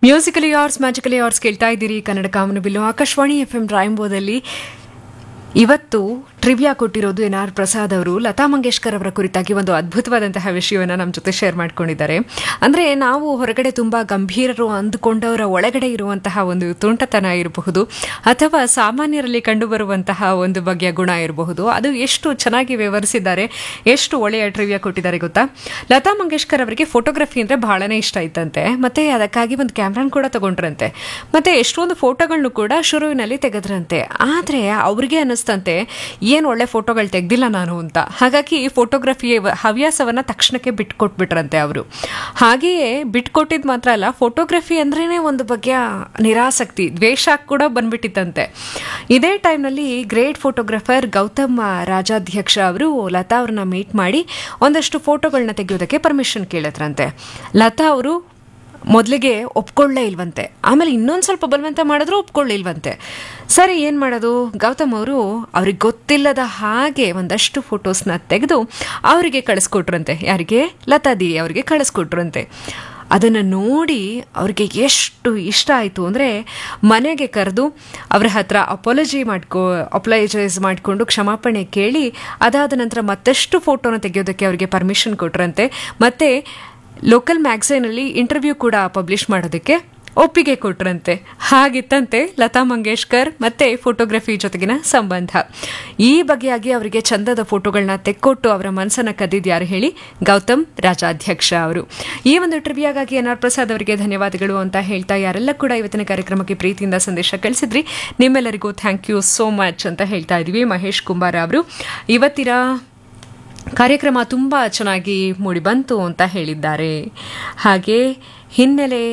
musically hours magically hours ಕೇಳ್ತಾ ಇದ್ದೀರಿ ಕನ್ನಡ ಕಾಮನಬಿಲ್ಲು ಆಕಾಶವಾಣಿ ಎಫ್ ಎಂ ರಾಯಂಬೋದಲ್ಲಿ ಇವತ್ತು ಟ್ರಿವಿಯಾ ಕೊಟ್ಟಿರೋದು ಎನ್ ಆರ್ ಪ್ರಸಾದ್ ಅವರು ಲತಾ ಮಂಗೇಶ್ಕರ್ ಅವರ ಕುರಿತಾಗಿ ಒಂದು ಅದ್ಭುತವಾದಂತಹ ವಿಷಯವನ್ನು ನಮ್ಮ ಜೊತೆ ಶೇರ್ ಮಾಡ್ಕೊಂಡಿದ್ದಾರೆ ಅಂದರೆ ನಾವು ಹೊರಗಡೆ ತುಂಬ ಗಂಭೀರರು ಅಂದುಕೊಂಡವರ ಒಳಗಡೆ ಇರುವಂತಹ ಒಂದು ತುಂಟತನ ಇರಬಹುದು ಅಥವಾ ಸಾಮಾನ್ಯರಲ್ಲಿ ಕಂಡುಬರುವಂತಹ ಒಂದು ಬಗೆಯ ಗುಣ ಇರಬಹುದು ಅದು ಎಷ್ಟು ಚೆನ್ನಾಗಿ ವಿವರಿಸಿದ್ದಾರೆ ಎಷ್ಟು ಒಳ್ಳೆಯ ಟ್ರಿವಿಯಾ ಕೊಟ್ಟಿದ್ದಾರೆ ಗೊತ್ತಾ ಲತಾ ಮಂಗೇಶ್ಕರ್ ಅವರಿಗೆ ಫೋಟೋಗ್ರಫಿ ಅಂದರೆ ಬಹಳನೇ ಇಷ್ಟ ಇತ್ತಂತೆ ಮತ್ತೆ ಅದಕ್ಕಾಗಿ ಒಂದು ಕ್ಯಾಮ್ರಾನ್ ಕೂಡ ತಗೊಂಡ್ರಂತೆ ಮತ್ತೆ ಎಷ್ಟೊಂದು ಫೋಟೋಗಳನ್ನು ಕೂಡ ಶುರುವಿನಲ್ಲಿ ತೆಗೆದ್ರಂತೆ ಆದರೆ ಅವ್ರಿಗೆ ಅನ್ನಿಸ್ತಂತೆ ಏನು ಒಳ್ಳೆ ಫೋಟೋಗಳು ತೆಗ್ದಿಲ್ಲ ನಾನು ಅಂತ ಹಾಗಾಗಿ ಈ ಫೋಟೋಗ್ರಫಿ ಹವ್ಯಾಸವನ್ನ ತಕ್ಷಣಕ್ಕೆ ಬಿಟ್ಕೊಟ್ಬಿಟ್ರಂತೆ ಅವರು ಹಾಗೆಯೇ ಬಿಟ್ಕೊಟ್ಟಿದ್ ಮಾತ್ರ ಅಲ್ಲ ಫೋಟೋಗ್ರಫಿ ಅಂದ್ರೇನೆ ಒಂದು ಬಗೆಯ ನಿರಾಸಕ್ತಿ ದ್ವೇಷ ಕೂಡ ಬಂದ್ಬಿಟ್ಟಿತ್ತಂತೆ ಇದೇ ಟೈಮ್ನಲ್ಲಿ ಗ್ರೇಟ್ ಫೋಟೋಗ್ರಫರ್ ಗೌತಮ್ ರಾಜಾಧ್ಯಕ್ಷ ಅವರು ಲತಾ ಅವ್ರನ್ನ ಮೀಟ್ ಮಾಡಿ ಒಂದಷ್ಟು ಫೋಟೋಗಳನ್ನ ತೆಗೆಯೋದಕ್ಕೆ ಪರ್ಮಿಷನ್ ಕೇಳಿದ್ರಂತೆ ಲತಾ ಅವರು ಮೊದಲಿಗೆ ಒಪ್ಕೊಳ್ಳೇ ಇಲ್ವಂತೆ ಆಮೇಲೆ ಇನ್ನೊಂದು ಸ್ವಲ್ಪ ಬಲವಂತ ಮಾಡಿದ್ರು ಒಪ್ಕೊಳ್ಳಿಲ್ವಂತೆ ಸರಿ ಏನು ಮಾಡೋದು ಗೌತಮ್ ಅವರು ಅವ್ರಿಗೆ ಗೊತ್ತಿಲ್ಲದ ಹಾಗೆ ಒಂದಷ್ಟು ಫೋಟೋಸ್ನ ತೆಗೆದು ಅವರಿಗೆ ಕಳಿಸ್ಕೊಟ್ರಂತೆ ಯಾರಿಗೆ ಲತಾದಿ ಅವರಿಗೆ ಕಳಿಸ್ಕೊಟ್ರಂತೆ ಅದನ್ನು ನೋಡಿ ಅವ್ರಿಗೆ ಎಷ್ಟು ಇಷ್ಟ ಆಯಿತು ಅಂದರೆ ಮನೆಗೆ ಕರೆದು ಅವ್ರ ಹತ್ರ ಅಪಾಲಜಿ ಮಾಡ್ಕೊ ಅಪಾಲಜೈಸ್ ಮಾಡಿಕೊಂಡು ಕ್ಷಮಾಪಣೆ ಕೇಳಿ ಅದಾದ ನಂತರ ಮತ್ತಷ್ಟು ಫೋಟೋನ ತೆಗೆಯೋದಕ್ಕೆ ಅವರಿಗೆ ಪರ್ಮಿಷನ್ ಕೊಟ್ರಂತೆ ಮತ್ತು ಲೋಕಲ್ ಮ್ಯಾಗ್ಝೈನಲ್ಲಿ ಇಂಟರ್ವ್ಯೂ ಕೂಡ ಪಬ್ಲಿಷ್ ಮಾಡೋದಕ್ಕೆ ಒಪ್ಪಿಗೆ ಕೊಟ್ರಂತೆ ಹಾಗಿತ್ತಂತೆ ಲತಾ ಮಂಗೇಶ್ಕರ್ ಮತ್ತೆ ಫೋಟೋಗ್ರಫಿ ಜೊತೆಗಿನ ಸಂಬಂಧ ಈ ಬಗೆಯಾಗಿ ಅವರಿಗೆ ಚಂದದ ಫೋಟೋಗಳನ್ನ ತೆಕ್ಕೊಟ್ಟು ಅವರ ಮನಸ್ಸನ್ನ ಕದ್ದಿದ್ದು ಯಾರು ಹೇಳಿ ಗೌತಮ್ ರಾಜಾಧ್ಯಕ್ಷ ಅವರು ಈ ಒಂದು ಟ್ರಿವಿಯಾಗಾಗಿ ಎನ್ ಆರ್ ಪ್ರಸಾದ್ ಅವರಿಗೆ ಧನ್ಯವಾದಗಳು ಅಂತ ಹೇಳ್ತಾ ಯಾರೆಲ್ಲ ಕೂಡ ಇವತ್ತಿನ ಕಾರ್ಯಕ್ರಮಕ್ಕೆ ಪ್ರೀತಿಯಿಂದ ಸಂದೇಶ ಕಳಿಸಿದ್ರಿ ನಿಮ್ಮೆಲ್ಲರಿಗೂ ಥ್ಯಾಂಕ್ ಯು ಸೋ ಮಚ್ ಅಂತ ಹೇಳ್ತಾ ಇದೀವಿ ಮಹೇಶ್ ಕುಂಬಾರ ಅವರು ಇವತ್ತಿನ ಕಾರ್ಯಕ್ರಮ ತುಂಬ ಚೆನ್ನಾಗಿ ಮೂಡಿ ಬಂತು ಅಂತ ಹೇಳಿದ್ದಾರೆ ಹಾಗೆ ಹಿನ್ನೆಲೆ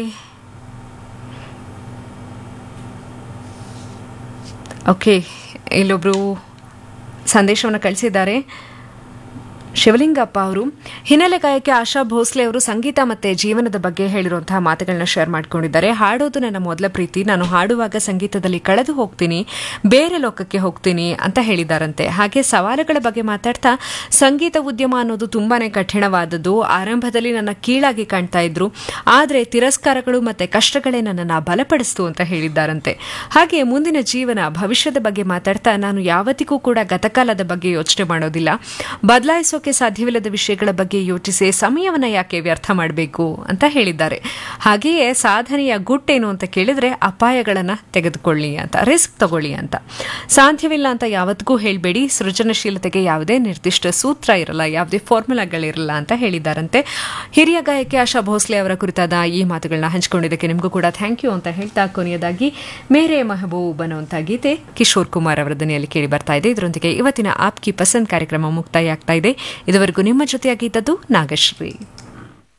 ಓಕೆ ಇಲ್ಲೊಬ್ರು ಸಂದೇಶವನ್ನು ಕಳಿಸಿದ್ದಾರೆ ಶಿವಲಿಂಗಪ್ಪ ಅವರು ಹಿನ್ನೆಲೆ ಗಾಯಕಿ ಆಶಾ ಭೋಸ್ಲೆ ಅವರು ಸಂಗೀತ ಮತ್ತೆ ಜೀವನದ ಬಗ್ಗೆ ಹೇಳಿರುವಂತಹ ಮಾತುಗಳನ್ನ ಶೇರ್ ಮಾಡ್ಕೊಂಡಿದ್ದಾರೆ ಹಾಡೋದು ನನ್ನ ಮೊದಲ ಪ್ರೀತಿ ನಾನು ಹಾಡುವಾಗ ಸಂಗೀತದಲ್ಲಿ ಕಳೆದು ಹೋಗ್ತೀನಿ ಬೇರೆ ಲೋಕಕ್ಕೆ ಹೋಗ್ತೀನಿ ಅಂತ ಹೇಳಿದಾರಂತೆ ಹಾಗೆ ಸವಾಲುಗಳ ಬಗ್ಗೆ ಮಾತಾಡ್ತಾ ಸಂಗೀತ ಉದ್ಯಮ ಅನ್ನೋದು ತುಂಬಾನೇ ಕಠಿಣವಾದದ್ದು ಆರಂಭದಲ್ಲಿ ನನ್ನ ಕೀಳಾಗಿ ಕಾಣ್ತಾ ಇದ್ರು ಆದರೆ ತಿರಸ್ಕಾರಗಳು ಮತ್ತೆ ಕಷ್ಟಗಳೇ ನನ್ನನ್ನು ಬಲಪಡಿಸ್ತು ಅಂತ ಹೇಳಿದ್ದಾರಂತೆ ಹಾಗೆ ಮುಂದಿನ ಜೀವನ ಭವಿಷ್ಯದ ಬಗ್ಗೆ ಮಾತಾಡ್ತಾ ನಾನು ಯಾವತ್ತಿಗೂ ಕೂಡ ಗತಕಾಲದ ಬಗ್ಗೆ ಯೋಚನೆ ಮಾಡೋದಿಲ್ಲ ಬದಲಾಯಿಸೋ ಸಾಧ್ಯವಿಲ್ಲದ ವಿಷಯಗಳ ಬಗ್ಗೆ ಯೋಚಿಸಿ ಸಮಯವನ್ನ ಯಾಕೆ ವ್ಯರ್ಥ ಮಾಡಬೇಕು ಅಂತ ಹೇಳಿದ್ದಾರೆ ಹಾಗೆಯೇ ಸಾಧನೆಯ ಗುಟ್ಟೇನು ಅಂತ ಕೇಳಿದ್ರೆ ಅಪಾಯಗಳನ್ನ ತೆಗೆದುಕೊಳ್ಳಿ ಅಂತ ರಿಸ್ಕ್ ತಗೊಳ್ಳಿ ಅಂತ ಸಾಧ್ಯವಿಲ್ಲ ಅಂತ ಯಾವತ್ತಿಗೂ ಹೇಳಬೇಡಿ ಸೃಜನಶೀಲತೆಗೆ ಯಾವುದೇ ನಿರ್ದಿಷ್ಟ ಸೂತ್ರ ಇರಲ್ಲ ಯಾವುದೇ ಫಾರ್ಮುಲಾಗಳಿರಲ್ಲ ಅಂತ ಹೇಳಿದ್ದಾರಂತೆ ಹಿರಿಯ ಗಾಯಕಿ ಆಶಾ ಭೋಸ್ಲೆ ಅವರ ಕುರಿತಾದ ಈ ಮಾತುಗಳನ್ನ ಹಂಚಿಕೊಂಡಿದ್ದಕ್ಕೆ ನಿಮಗೂ ಕೂಡ ಥ್ಯಾಂಕ್ ಯು ಅಂತ ಹೇಳ್ತಾ ಕೊನೆಯದಾಗಿ ಮೇರೆ ಮಹಬೂಬ್ ಅನ್ನುವಂಥ ಗೀತೆ ಕಿಶೋರ್ ಕುಮಾರ್ ಅವರ ಧ್ವನಿಯಲ್ಲಿ ಕೇಳಿ ಬರ್ತಾ ಇದೆ ಇದರೊಂದಿಗೆ ಇವತ್ತಿನ ಆಪ್ಕಿ ಪಸಂದ್ ಕಾರ್ಯಕ್ರಮ ಮುಕ್ತಾಯ ಆಗ್ತಾ ಇದೆ ಇದುವರೆಗೂ ನಿಮ್ಮ ಜೊತೆಯಾಗಿದ್ದದ್ದು ನಾಗಶ್ರೀ